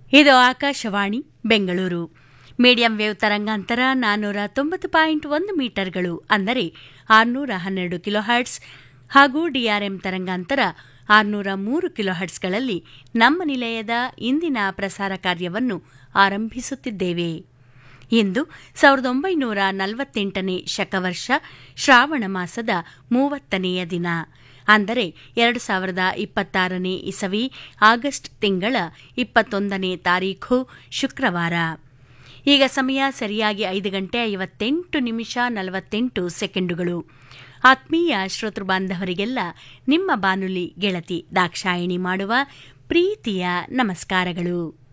ಇದು Akashvani Bengaluru medium wave ತರಂಗಾಂತರ ನಾನ್ನೂರ ತೊಂಬತ್ತು ಪಾಯಿಂಟ್ ಒಂದು ಮೀಟರ್ಗಳು ಅಂದರೆ ಆರುನೂರ ಹನ್ನೆರಡು ಕಿಲೋಹರ್ಟ್ಸ್ ಹಾಗೂ ಡಿಆರ್ಎಂ ತರಂಗಾಂತರ ಆರುನೂರ ಮೂರು ಕಿಲೋಹರ್ಟ್ಸ್ಗಳಲ್ಲಿ ನಮ್ಮ ನಿಲಯದ ಇಂದಿನ ಪ್ರಸಾರ ಕಾರ್ಯವನ್ನು ಆರಂಭಿಸುತ್ತಿದ್ದೇವೆ ಇಂದು ಸಾವಿರದ ಒಂಬೈನೂರ ನಲವತ್ತೆಂಟನೇ ಶಕವರ್ಷ ಶ್ರಾವಣ ಮಾಸದ ಮೂವತ್ತನೆಯ ದಿನ ಅಂದರೆ ಎರಡು ಸಾವಿರದ ಇಪ್ಪತ್ತಾರನೇ ಇಸವಿ ಆಗಸ್ಟ್ ತಿಂಗಳ ಇಪ್ಪತ್ತೊಂದನೇ ತಾರೀಖು ಶುಕ್ರವಾರ ಈಗ ಸಮಯ ಸರಿಯಾಗಿ ಐದು ಗಂಟೆ ಐವತ್ತೆಂಟು ನಿಮಿಷ ನಲವತ್ತೆಂಟು ಸೆಕೆಂಡುಗಳು ಆತ್ಮೀಯ ಶ್ರೋತೃ ಬಾಂಧವರಿಗೆಲ್ಲ ನಿಮ್ಮ ಬಾನುಲಿ ಗೆಳತಿ ದಾಕ್ಷಾಯಿಣಿ ಮಾಡುವ ಪ್ರೀತಿಯ ನಮಸ್ಕಾರಗಳು